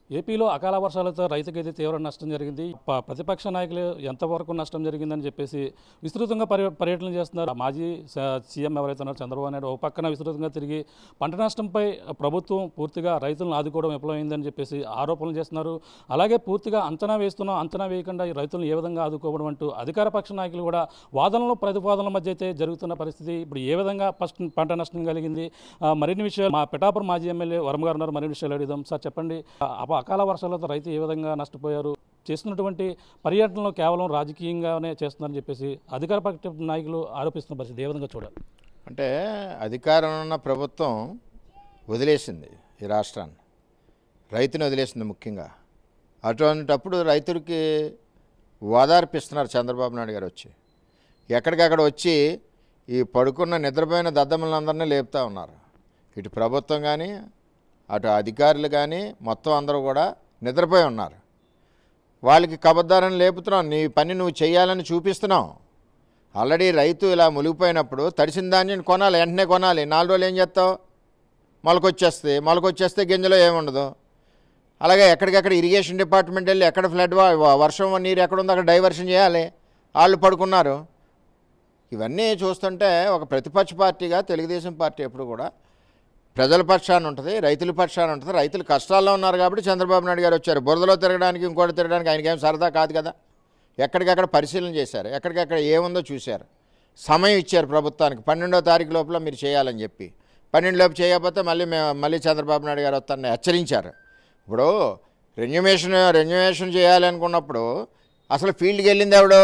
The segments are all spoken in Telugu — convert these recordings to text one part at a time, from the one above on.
ఏపీలో అకాల వర్షాలతో రైతుకైతే తీవ్ర నష్టం జరిగింది ప- ప్రతిపక్ష నాయకులు ఎంతవరకు నష్టం జరిగిందని చెప్పేసి విస్తృతంగా పర్య పర్యటన చేస్తున్నారు మాజీ స- సీఎం ఎవరైతే ఉన్నారో చంద్రబాబు నాయుడు ఒక పక్కన విస్తృతంగా తిరిగి పంట నష్టంపై ప్రభుత్వం పూర్తిగా రైతులను ఆదుకోవడం విఫలమైందని చెప్పేసి ఆరోపణలు చేస్తున్నారు అలాగే పూర్తిగా అంచనా వేస్తున్నాం అంచనా వేయకుండా ఈ రైతులను ఏ విధంగా ఆదుకోవడం అంటూ అధికార పక్ష నాయకులు కూడా వాదనలు ప్రతిపాదనల మధ్య అయితే జరుగుతున్న పరిస్థితి ఇప్పుడు ఏ విధంగా ఫస్ట్ పంట నష్టం కలిగింది ఆ, మరిన్ని విషయాలు మా పిఠాపురం మాజీ ఎమ్మెల్యే వరం గారు ఉన్నారు మరిన్ని విషయాలు అడుగుదాం సార్ చెప్పండి ఆ, అప- అకాల వర్షాలతో రైతు ఏ విధంగా నష్టపోయారు చేస్తున్నటువంటి పర్యటనలో కేవలం రాజకీయంగానే చేస్తున్నారని చెప్పేసి అధికార పక్ష నాయకులు ఆరోపిస్తున్న పరిస్థితి ఏ విధంగా చూడాలి అంటే అధికారం ఉన్న ప్రభుత్వం వదిలేసింది ఈ రాష్ట్రాన్ని రైతుని వదిలేసింది ముఖ్యంగా అటువంటిటప్పుడు రైతులకి ఓదార్పిస్తున్నారు చంద్రబాబు నాయుడు గారు వచ్చి ఎక్కడికక్కడ వచ్చి ఈ పడుకున్న నిద్రపోయిన దద్దమ్మలందరినీ లేపుతా ఉన్నారు ఇటు ప్రభుత్వం కానీ అటు అధికారులు కానీ మొత్తం అందరూ కూడా నిద్రపోయి ఉన్నారు వాళ్ళకి కబద్దారని లేపుతున్నాం నీ పని నువ్వు చేయాలని చూపిస్తున్నావు ఆల్రెడీ రైతు ఇలా మునిగిపోయినప్పుడు తడిసిన ధాన్యం కొనాలి వెంటనే కొనాలి నాలుగు రోజులు ఏం చేస్తావు మొలకొచ్చేస్తే మొలకొచ్చేస్తే గింజలో ఏముండదు అలాగే ఎక్కడికెక్కడ ఇరిగేషన్ డిపార్ట్మెంట్ వెళ్ళి ఎక్కడ ఫ్లడ్ వా- వా- వర్షం నీరు ఎక్కడ ఉందో అక్కడ డైవర్షన్ చేయాలి వాళ్ళు పడుకున్నారు ఇవన్నీ చూస్తుంటే ఒక ప్రతిపక్ష పార్టీగా తెలుగుదేశం పార్టీ ఎప్పుడు కూడా ప్రజల పక్షాన ఉంటుంది రైతుల పక్షాన ఉంటుంది రైతులు కష్టాల్లో ఉన్నారు కాబట్టి చంద్రబాబు నాయుడు గారు వచ్చారు బురదలో తిరగడానికి ఇంకోటి తిరగడానికి ఆయనకేం సరదా కాదు కదా ఎక్కడికక్కడ పరిశీలన చేశారు ఎక్కడికక్కడ ఏముందో చూశారు సమయం ఇచ్చారు ప్రభుత్వానికి పన్నెండో తారీఖు లోపల మీరు చేయాలని చెప్పి పన్నెండు లోపు చేయకపోతే మళ్ళీ మేము మళ్ళీ చంద్రబాబు నాయుడు గారు వస్తారని హెచ్చరించారు ఇప్పుడు రెన్యుమేషన్ రెన్యుమేషన్ చేయాలనుకున్నప్పుడు అసలు ఫీల్డ్కి వెళ్ళింది ఎవడు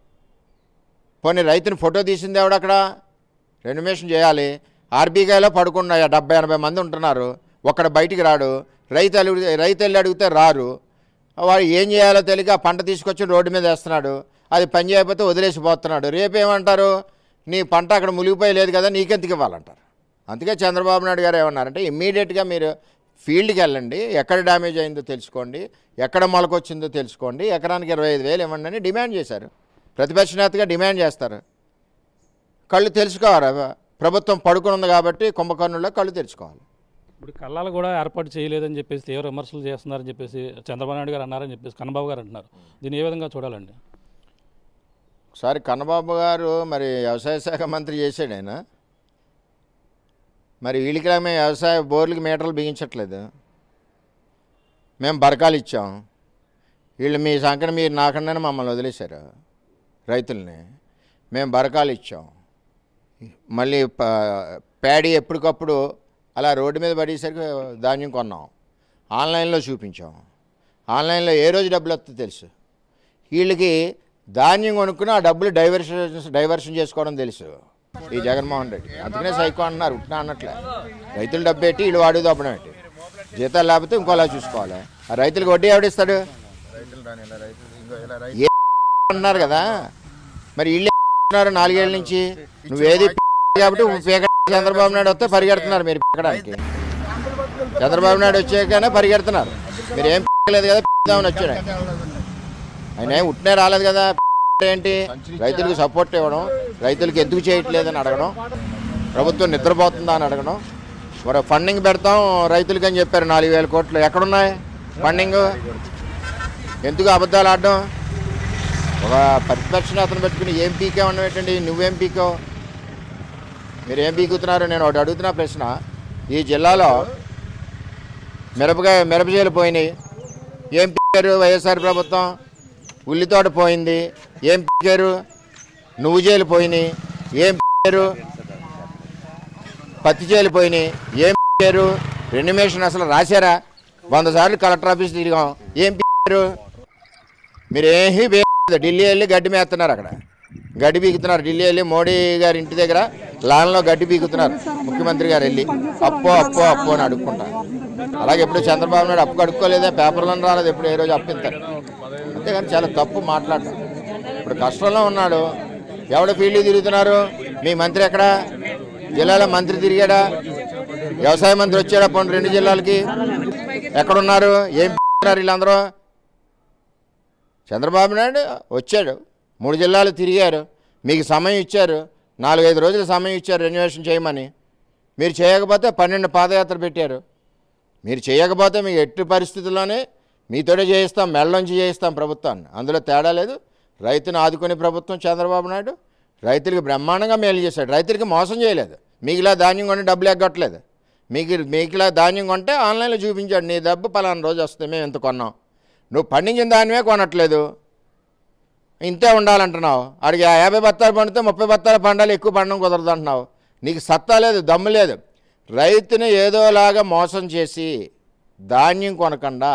పోనీ రైతుని ఫోటో తీసింది ఎవడు అక్కడ రెన్యుమేషన్ చేయాలి ఆర్బీఐలో పడుకున్న డెబ్బై ఎనభై మంది ఉంటున్నారు ఒక్కడ బయటికి రాడు రైతు అడిగితే రైతు వెళ్ళి అడిగితే రారు వాడు ఏం చేయాలో తెలియక ఆ పంట తీసుకొచ్చి రోడ్డు మీద వేస్తున్నాడు అది పని చేయకపోతే వదిలేసి పోతున్నాడు రేపు ఏమంటారు నీ పంట అక్కడ మునిగిపోయి లేదు కదా నీకెందుకు ఇవ్వాలంటారు అందుకే చంద్రబాబు నాయుడు గారు ఏమన్నారంటే ఇమ్మీడియట్గా మీరు ఫీల్డ్కి వెళ్ళండి ఎక్కడ డ్యామేజ్ అయిందో తెలుసుకోండి ఎక్కడ మొలకొచ్చిందో తెలుసుకోండి ఎకరానికి ఇరవై ఐదు వేలు ఇవ్వండి అని డిమాండ్ చేశారు ప్రతిపక్ష నేతగా డిమాండ్ చేస్తారు కళ్ళు తెలుసుకోవాలి ప్రభుత్వం పడుకుని ఉంది కాబట్టి కుంభకర్ణుల్లో కళ్ళు తెరుచుకోవాలి ఇప్పుడు కళ్ళాలు కూడా ఏర్పాటు చేయలేదని చెప్పేసి తీవ్ర విమర్శలు చేస్తున్నారని చెప్పేసి చంద్రబాబు నాయుడు గారు అన్నారని చెప్పేసి కన్నబాబు గారు అంటున్నారు దీన్ని ఏ విధంగా చూడాలండి ఒకసారి కన్నబాబు గారు మరి వ్యవసాయ శాఖ మంత్రి చేశాడు ఆయన మరి వీళ్ళకి మేము వ్యవసాయ బోర్లకి మీటర్లు బిగించట్లేదు మేము బరకాలు ఇచ్చాం వీళ్ళు మీ సంఖ్యను మీరు నాకన్నా మమ్మల్ని వదిలేశారు రైతుల్ని మేము బరకాలు ఇచ్చాం మళ్ళీ ప- ప్యాడీ ఎప్పటికప్పుడు అలా రోడ్డు మీద పడేసరికి ధాన్యం కొన్నాం ఆన్లైన్లో చూపించాం ఆన్లైన్లో ఏ రోజు డబ్బులు వస్తుందో తెలుసు వీళ్ళకి ధాన్యం కొనుక్కుని ఆ డబ్బులు డైవర్షన్ డైవర్షన్ చేసుకోవడం తెలుసు ఈ జగన్మోహన్ రెడ్డి అందుకనే సైకో అంటున్నారు ఉట్టినా అన్నట్లే రైతులు డబ్బు పెట్టి వీళ్ళు వాడు దప్పడం పెట్టి జీతాలు లేకపోతే ఇంకోలా చూసుకోవాలి ఆ రైతులకు వడ్డీ ఎవడిస్తాడు ఏ అన్నారు కదా మరి వీళ్ళు అంటున్నారు నాలుగేళ్ల నుంచి నువ్వేది కాబట్టి పీక చంద్రబాబు నాయుడు వస్తే పరిగెడుతున్నారు మీరు పీకడానికి చంద్రబాబు నాయుడు వచ్చాకనే పరిగెడుతున్నారు మీరు ఏం పీకలేదు కదా పీకుదామని వచ్చాడు ఆయన. ఆయన ఏం ఉట్టినే రాలేదు కదా ఏంటి రైతులకు సపోర్ట్ ఇవ్వడం రైతులకు ఎందుకు చేయట్లేదని అడగడం ప్రభుత్వం నిద్రపోతుందా అని అడగడం మరి ఫండింగ్ పెడతాం రైతులకి అని చెప్పారు నాలుగు వేల కోట్లు ఎక్కడున్నాయి ఫండింగ్ ఎందుకు అబద్ధాలు ఆడడం ఒక ప్రతిపక్ష నేతను పెట్టుకుని ఏం పీకేమన్నా పెట్టండి నువ్వేం పీకావు మీరు ఏం పీకుతున్నారు నేను ఒకటి అడుగుతున్నా ప్రశ్న ఈ జిల్లాలో మిరపకాయ మిరపచేలు పోయినాయి ఏం పీకారు వైఎస్ఆర్ ప్రభుత్వం ఉల్లితోట పోయింది ఏం పీకారు నువ్వు చేలు పోయినాయి ఏం పీకారు పత్తి చేలు పోయినాయి ఏం పీకారు రెన్యుమేషన్ అసలు రాశారా వంద సార్లు కలెక్టర్ ఆఫీస్ తిరిగాం ఏం పీకారు మీరు ఏమీ వేయలేదు ఢిల్లీ వెళ్ళి గడ్డి మేస్తున్నారు అక్కడ గడ్డి పీకుతున్నారు ఢిల్లీ వెళ్ళి మోడీ గారి ఇంటి దగ్గర లాన్లో గడ్డి పీకుతున్నారు ముఖ్యమంత్రి గారు వెళ్ళి అప్పో అప్పో అప్పో అని అడుక్కుంటారు అలాగే ఎప్పుడు చంద్రబాబు నాయుడు అప్పు కడుక్కోలేదే పేపర్లో రాలేదు ఎప్పుడు ఏ రోజు అప్పిస్తారు అంతేగాని చాలా తప్పు మాట్లాడటం ఇప్పుడు కష్టంలో ఉన్నాడు ఎవడ ఫీల్డ్ తిరుగుతున్నారు మీ మంత్రి ఎక్కడ జిల్లాలో మంత్రి తిరిగాడా వ్యవసాయ మంత్రి వచ్చాడా పోనీ రెండు జిల్లాలకి ఎక్కడున్నారు ఏం పీకుతున్నారు వీళ్ళందరూ చంద్రబాబు నాయుడు వచ్చాడు మూడు జిల్లాలు తిరిగారు మీకు సమయం ఇచ్చారు నాలుగైదు రోజులు సమయం ఇచ్చారు రెన్యువేషన్ చేయమని మీరు చేయకపోతే పన్నెండు పాదయాత్ర పెట్టారు మీరు చేయకపోతే మీకు ఎట్టి పరిస్థితుల్లోనే మీతోనే చేయిస్తాం మెళ్ళలోంచి చేయిస్తాం ప్రభుత్వాన్ని అందులో తేడా లేదు రైతును ఆదుకునే ప్రభుత్వం చంద్రబాబు నాయుడు రైతులకు బ్రహ్మాండంగా మేలు చేశాడు రైతులకి మోసం చేయలేదు మీకులా ధాన్యం కొని డబ్బులు ఎగ్గట్లేదు మీకు మీకులా ధాన్యం కొంటే ఆన్లైన్లో చూపించాడు నీ డబ్బు పలానా రోజు వస్తే మేము ఎంత కొన్నాం నువ్వు పండించిన ధాన్యమే కొనట్లేదు ఇంతే ఉండాలంటున్నావు అడిగి ఆ యాభై బత్తాలు పండితే ముప్పై బత్తాలు పండాలి ఎక్కువ పండడం కుదరదు అంటున్నావు నీకు సత్తా లేదు దమ్ము లేదు రైతుని ఏదోలాగా మోసం చేసి ధాన్యం కొనకుండా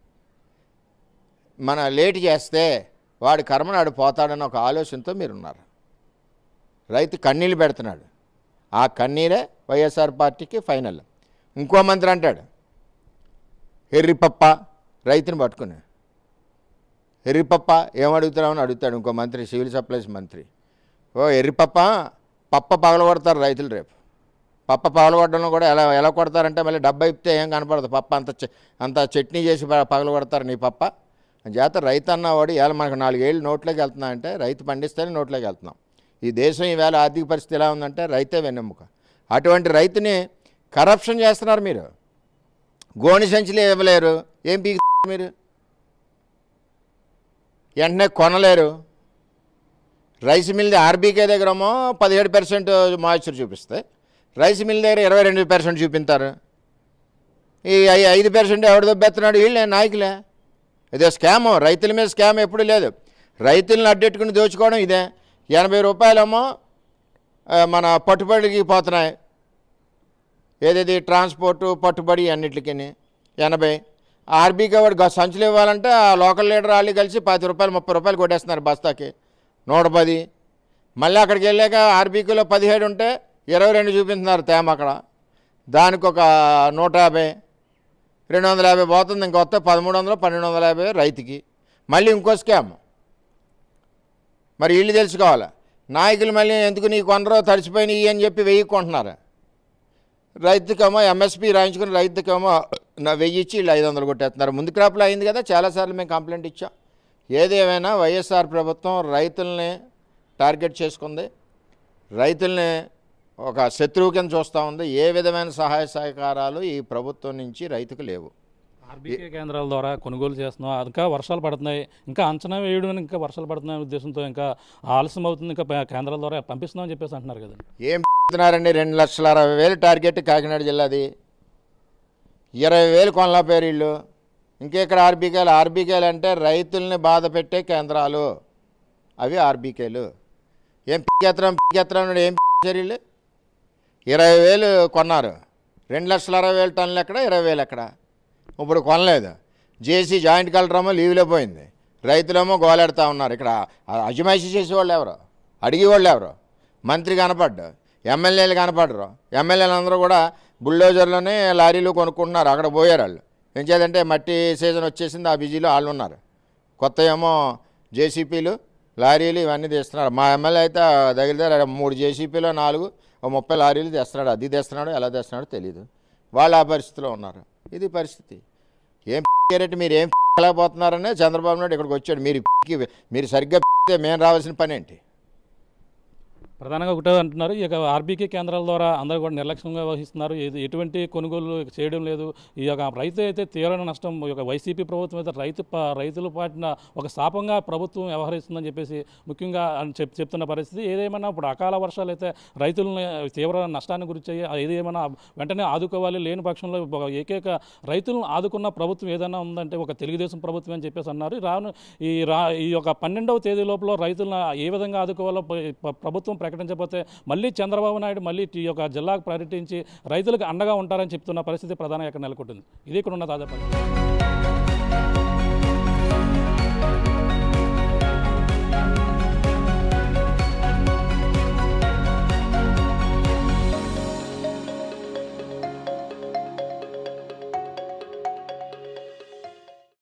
మన లేట్ చేస్తే వాడి కర్మనాడు పోతాడని ఒక ఆలోచనతో మీరున్నారు రైతు కన్నీళ్ళు పెడుతున్నాడు ఆ కన్నీరే వైఎస్ఆర్ పార్టీకి ఫైనల్ ఇంకో మంత్రి అంటాడు ఎర్రిపప్ప రైతుని పట్టుకుని ఎర్రిపప్ప ఏమడుగుతున్నామని అడుగుతాడు ఇంకో మంత్రి సివిల్ సప్లైస్ మంత్రి ఓ ఎర్రిపప్ప పప్ప పగలగొడతారు రైతులు రేపు పప్ప పగలగొట్టడంలో కూడా ఎలా ఎలా కొడతారంటే మళ్ళీ డబ్బా ఇప్పితే ఏం కనపడదు పప్ప అంత చె- అంత చట్నీ చేసి ప- పగలగొడతారు నీ పప్ప చేత రైతు అన్నవాడు ఇవాళ మనకు నాలుగేళ్ళు నోట్లోకి వెళ్తున్నా అంటే రైతు పండిస్తేనే నోట్లోకి వెళ్తున్నాం ఈ దేశం ఈవేళ ఆర్థిక పరిస్థితి ఎలా ఉందంటే రైతే వెన్నెముక అటువంటి రైతుని కరప్షన్ చేస్తున్నారు మీరు గోని సంచులు ఇవ్వలేరు ఏం పీకి మీరు వెంటనే కొనలేరు రైస్ మిల్ ఆర్బీకే దగ్గరేమో పదిహేడు పర్సెంట్ మాయిశ్చర్ చూపిస్తే రైస్ మిల్ దగ్గర ఇరవై రెండు పర్సెంట్ చూపించారు ఈ ఐ- ఐదు పర్సెంట్ ఎవడు దొబ్బెత్తున్నాడు వీళ్ళే నాయకులే ఇదే స్కామ్ రైతుల మీద స్కామ్ ఎప్పుడు లేదు రైతులను అడ్డెట్టుకుని దోచుకోవడం ఇదే ఎనభై రూపాయలేమో ఆ, మన పట్టుబడికి పోతున్నాయి ఏదేది ట్రాన్స్పోర్టు పట్టుబడి అన్నిటికి ఎనభై ఆర్బీకి వాడు గ- సంచులు ఇవ్వాలంటే ఆ లోకల్ లీడర్ వాళ్ళు కలిసి పది రూపాయలు ముప్పై రూపాయలు కొట్టేస్తున్నారు బస్తాకి నూట పది మళ్ళీ అక్కడికి వెళ్ళాక ఆర్బీకీలో పదిహేడు ఉంటే ఇరవై రెండు చూపిస్తున్నారు తేమ అక్కడ దానికి ఒక నూట యాభై రెండు వందల యాభై పోతుంది ఇంకొత్త పదమూడు వందలు పన్నెండు వందల యాభై రైతుకి మళ్ళీ ఇంకో స్కామ్ మరి వీళ్ళు తెలుసుకోవాలి నాయకులు మళ్ళీ ఎందుకు నీ కొనరో తడిచిపోయినాయి అని చెప్పి వెయ్యి కొంటున్నారు రైతుకేమో ఎంఎస్పి రాయించుకుని రైతుకేమో నా వెయ్యి ఇచ్చి వీళ్ళు ఐదు వందలు కొట్టేస్తున్నారు ముందు క్రాప్లో అయింది కదా చాలాసార్లు మేము కంప్లైంట్ ఇచ్చాం ఏదేమైనా వైఎస్ఆర్ ప్రభుత్వం రైతుల్ని టార్గెట్ చేసుకుంది రైతుల్ని ఒక శత్రువు కింద చూస్తూ ఉంది ఏ విధమైన సహాయ సహకారాలు ఈ ప్రభుత్వం నుంచి రైతుకు లేవు ఆర్బీకే కేంద్రాల ద్వారా కొనుగోలు చేస్తున్నాం ఇంకా వర్షాలు పడుతున్నాయి ఇంకా అంచనా వేయడం ఇంకా వర్షాలు పడుతున్నాయి ఉద్దేశంతో ఇంకా ఆలస్యం అవుతుంది ఇంకా ప- కేంద్రాల ద్వారా పంపిస్తున్నామని చెప్పేసి అంటున్నారు కదండి ఏం పెడుతున్నారండి రెండు లక్షల అరవై వేలు టార్గెట్ కాకినాడ జిల్లాది ఇరవై వేలు కొనలా పేరు వీళ్ళు ఇంకెక్కడ ఆర్బీకేలు ఆర్బీకేలు అంటే రైతుల్ని బాధ పెట్టే కేంద్రాలు అవి ఆర్బీకేలు ఏం పికెత్తరం పికెత్తరం అన్నాడు ఏం పిచ్చారు వీళ్ళు ఇరవై వేలు కొన్నారు రెండు లక్షల అరవై వేలు టన్నులు ఎక్కడ ఇరవై వేలు ఎక్కడ ఇప్పుడు కొనలేదు జేసీ జాయింట్ కలెక్టరేమో లీవ్లో పోయింది రైతులేమో గోలాడుతూ ఉన్నారు ఇక్కడ ఆ అజమాయిషీ చేసేవాళ్ళు ఎవరు అడిగేవాళ్ళు ఎవరు మంత్రి కనపడ్డు ఎమ్మెల్యేలు కనపడరు ఎమ్మెల్యేలు అందరూ కూడా బుల్డోజర్లోనే లారీలు కొనుక్కుంటున్నారు అక్కడ పోయారు వాళ్ళు ఏం చేయాలంటే మట్టి సీజన్ వచ్చేసింది ఆ బిజీలో వాళ్ళు ఉన్నారు కొత్త ఏమో జేసీపీలు లారీలు ఇవన్నీ తీస్తున్నారు మా ఎమ్మెల్యే అయితే దగ్గర దగ్గర మూడు జేసీపీలు నాలుగు ఓ ముప్పై లారీలు తెస్తున్నాడు అది తెస్తున్నాడు ఎలా తెస్తున్నాడో తెలియదు వాళ్ళు ఆ పరిస్థితిలో ఉన్నారు ఇది పరిస్థితి ఏం రేటు మీరు ఏం లేకపోతున్నారనే చంద్రబాబు నాయుడు ఇక్కడికి వచ్చాడు మీరు కి- మీరు సరిగ్గా మేము రావాల్సిన పని ఏంటి ప్రధానంగా ఒకటే అంటున్నారు ఇక ఆర్బీకే కేంద్రాల ద్వారా అందరూ కూడా నిర్లక్ష్యంగా వహిస్తున్నారు ఏది ఎటువంటి కొనుగోలు చేయడం లేదు ఈ యొక్క రైతు అయితే తీవ్రమైన నష్టం ఈ యొక్క వైసీపీ ప్రభుత్వం అయితే రైతు ప- రైతులు పాటిన ఒక శాపంగా ప్రభుత్వం వ్యవహరిస్తుందని చెప్పేసి ముఖ్యంగా అని చెప్ చెప్తున్న పరిస్థితి ఏదేమైనా ఇప్పుడు అకాల వర్షాలు అయితే రైతులని తీవ్ర నష్టానికి గురి చేయి ఏదేమైనా వెంటనే ఆదుకోవాలి లేని పక్షంలో ఒక ఏకైక రైతులను ఆదుకున్న ప్రభుత్వం ఏదైనా ఉందంటే ఒక తెలుగుదేశం ప్రభుత్వం అని చెప్పేసి అన్నారు రాను ఈ రా ఈ యొక్క పన్నెండవ తేదీ లోపల రైతులను ఏ విధంగా ఆదుకోవాలో ప- ప- ప్రభుత్వం ప్రకటించకపోతే మళ్ళీ చంద్రబాబు నాయుడు మళ్ళీ ఈ యొక్క జిల్లాకు పర్యటించి రైతులకు అండగా ఉంటారని చెప్తున్న పరిస్థితి ప్రధానంగా ఇక్కడ నెలకొంటుంది ఇది ఇక్కడ ఉన్న తాజా పరిస్థితి